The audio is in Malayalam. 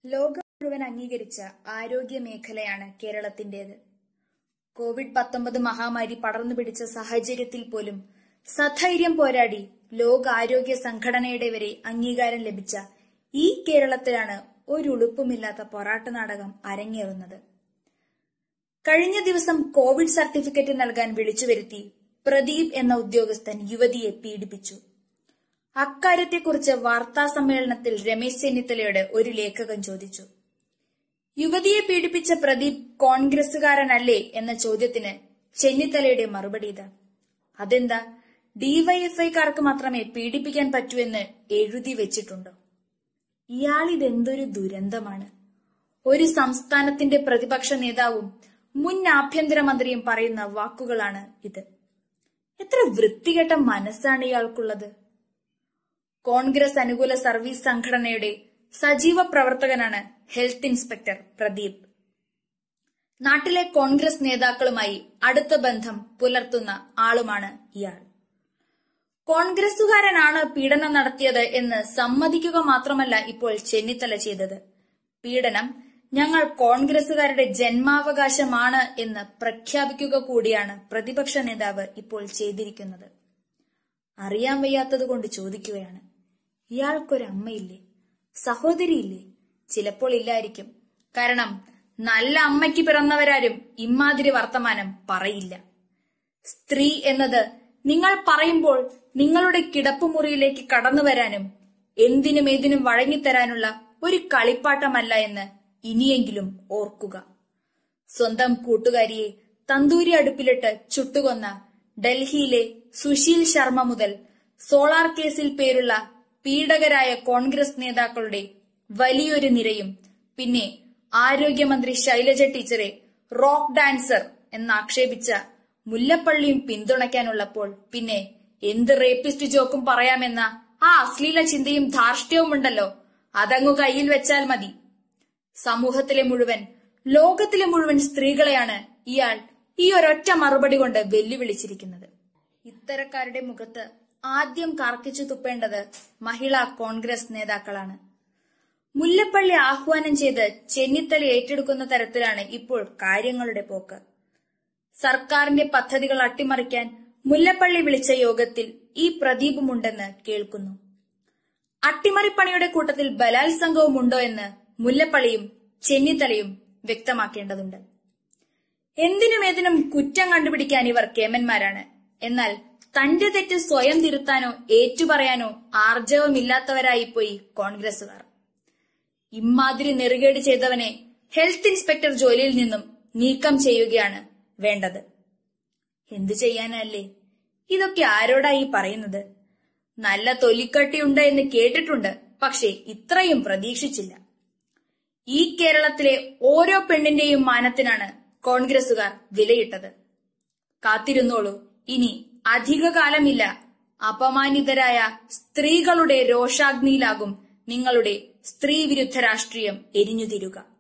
ലോകം മുഴുവൻ അംഗീകരിച്ച ആരോഗ്യ മേഖലയാണ് കേരളത്തിന്റേത് കോവിഡ് പത്തൊമ്പത് മഹാമാരി പടർന്നു പിടിച്ച സാഹചര്യത്തിൽ പോലും സധൈര്യം പോരാടി ലോകാരോഗ്യ സംഘടനയുടെ വരെ അംഗീകാരം ലഭിച്ച ഈ കേരളത്തിലാണ് ഒരു ഉളുപ്പുമില്ലാത്ത പൊറാട്ട് നാടകം അരങ്ങേറുന്നത് കഴിഞ്ഞ ദിവസം കോവിഡ് സർട്ടിഫിക്കറ്റ് നൽകാൻ വിളിച്ചുവരുത്തി പ്രദീപ് എന്ന ഉദ്യോഗസ്ഥൻ യുവതിയെ പീഡിപ്പിച്ചു അക്കാര്യത്തെക്കുറിച്ച് വാർത്താ സമ്മേളനത്തിൽ രമേശ് ചെന്നിത്തലയോട് ഒരു ലേഖകൻ ചോദിച്ചു യുവതിയെ പീഡിപ്പിച്ച പ്രദീപ് കോൺഗ്രസുകാരനല്ലേ എന്ന ചോദ്യത്തിന് ചെന്നിത്തലയുടെ മറുപടി ഇതാ അതെന്താ ഡിവൈഎഫ്ഐക്കാർക്ക് മാത്രമേ പീഡിപ്പിക്കാൻ പറ്റൂ എന്ന് എഴുതി വെച്ചിട്ടുണ്ടോ ഇയാളിതെന്തൊരു ദുരന്തമാണ് ഒരു സംസ്ഥാനത്തിന്റെ പ്രതിപക്ഷ നേതാവും മുൻ ആഭ്യന്തരമന്ത്രിയും പറയുന്ന വാക്കുകളാണ് ഇത് എത്ര വൃത്തികെട്ട മനസ്സാണ് ഇയാൾക്കുള്ളത് കോൺഗ്രസ് അനുകൂല സർവീസ് സംഘടനയുടെ സജീവ പ്രവർത്തകനാണ് ഹെൽത്ത് ഇൻസ്പെക്ടർ പ്രദീപ് നാട്ടിലെ കോൺഗ്രസ് നേതാക്കളുമായി അടുത്ത ബന്ധം പുലർത്തുന്ന ആളുമാണ് ഇയാൾ കോൺഗ്രസുകാരനാണ് പീഡനം നടത്തിയത് എന്ന് സമ്മതിക്കുക മാത്രമല്ല ഇപ്പോൾ ചെന്നിത്തല ചെയ്തത് പീഡനം ഞങ്ങൾ കോൺഗ്രസുകാരുടെ ജന്മാവകാശമാണ് എന്ന് പ്രഖ്യാപിക്കുക കൂടിയാണ് പ്രതിപക്ഷ നേതാവ് ഇപ്പോൾ ചെയ്തിരിക്കുന്നത് അറിയാൻ വയ്യാത്തത് കൊണ്ട് ചോദിക്കുകയാണ് ഇയാൾക്കൊരമ്മയില്ലേ സഹോദരിയില്ലേ ചിലപ്പോൾ ഇല്ലായിരിക്കും കാരണം നല്ല അമ്മയ്ക്ക് പിറന്നവരാരും ഇമ്മാതിരി വർത്തമാനം പറയില്ല സ്ത്രീ എന്നത് നിങ്ങൾ പറയുമ്പോൾ നിങ്ങളുടെ കിടപ്പുമുറിയിലേക്ക് കടന്നു വരാനും എന്തിനും ഏതിനും വഴങ്ങിത്തരാനുള്ള ഒരു കളിപ്പാട്ടമല്ല എന്ന് ഇനിയെങ്കിലും ഓർക്കുക സ്വന്തം കൂട്ടുകാരിയെ തന്തൂരി അടുപ്പിലിട്ട് ചുട്ടുകൊന്ന ഡൽഹിയിലെ സുശീൽ ശർമ്മ മുതൽ സോളാർ കേസിൽ പേരുള്ള പീഡകരായ കോൺഗ്രസ് നേതാക്കളുടെ വലിയൊരു നിരയും പിന്നെ ആരോഗ്യമന്ത്രി ശൈലജ ടീച്ചറെ റോക്ക് ഡാൻസർ എന്നാക്ഷേപിച്ച മുല്ലപ്പള്ളിയും പിന്തുണയ്ക്കാനുള്ളപ്പോൾ പിന്നെ എന്ത് റേപ്പിസ്റ്റ് ജോക്കും പറയാമെന്ന ആ അശ്ലീല ചിന്തയും ധാർഷ്ട്യവും ഉണ്ടല്ലോ അതങ്ങു കയ്യിൽ വെച്ചാൽ മതി സമൂഹത്തിലെ മുഴുവൻ ലോകത്തിലെ മുഴുവൻ സ്ത്രീകളെയാണ് ഇയാൾ ഈ ഒരൊറ്റ മറുപടി കൊണ്ട് വെല്ലുവിളിച്ചിരിക്കുന്നത് ഇത്തരക്കാരുടെ മുഖത്ത് ആദ്യം കാർക്കിച്ചു തുപ്പേണ്ടത് മഹിളാ കോൺഗ്രസ് നേതാക്കളാണ് മുല്ലപ്പള്ളി ആഹ്വാനം ചെയ്ത് ചെന്നിത്തല ഏറ്റെടുക്കുന്ന തരത്തിലാണ് ഇപ്പോൾ കാര്യങ്ങളുടെ പോക്ക് സർക്കാരിന്റെ പദ്ധതികൾ അട്ടിമറിക്കാൻ മുല്ലപ്പള്ളി വിളിച്ച യോഗത്തിൽ ഈ പ്രദീപുമുണ്ടെന്ന് കേൾക്കുന്നു അട്ടിമറിപ്പണിയുടെ കൂട്ടത്തിൽ ബലാത്സംഗവും ഉണ്ടോ എന്ന് മുല്ലപ്പള്ളിയും ചെന്നിത്തലയും വ്യക്തമാക്കേണ്ടതുണ്ട് എന്തിനും ഏതിനും കുറ്റം കണ്ടുപിടിക്കാൻ ഇവർ കേമന്മാരാണ് എന്നാൽ തന്റെ തെറ്റ് സ്വയം തിരുത്താനോ ഏറ്റുപറയാനോ ആർജവമില്ലാത്തവരായി പോയി കോൺഗ്രസുകാർ ഇമ്മാതിരി നെറുകേട് ചെയ്തവനെ ഹെൽത്ത് ഇൻസ്പെക്ടർ ജോലിയിൽ നിന്നും നീക്കം ചെയ്യുകയാണ് വേണ്ടത് എന്തു ചെയ്യാനല്ലേ ഇതൊക്കെ ആരോടായി പറയുന്നത് നല്ല തൊലിക്കട്ടിയുണ്ട് എന്ന് കേട്ടിട്ടുണ്ട് പക്ഷേ ഇത്രയും പ്രതീക്ഷിച്ചില്ല ഈ കേരളത്തിലെ ഓരോ പെണ്ണിന്റെയും മാനത്തിനാണ് കോൺഗ്രസുകാർ വിലയിട്ടത് കാത്തിരുന്നോളൂ ഇനി അധികകാലമില്ല അപമാനിതരായ സ്ത്രീകളുടെ രോഷാഗ്നിയിലാകും നിങ്ങളുടെ സ്ത്രീവിരുദ്ധ രാഷ്ട്രീയം എരിഞ്ഞുതിരുക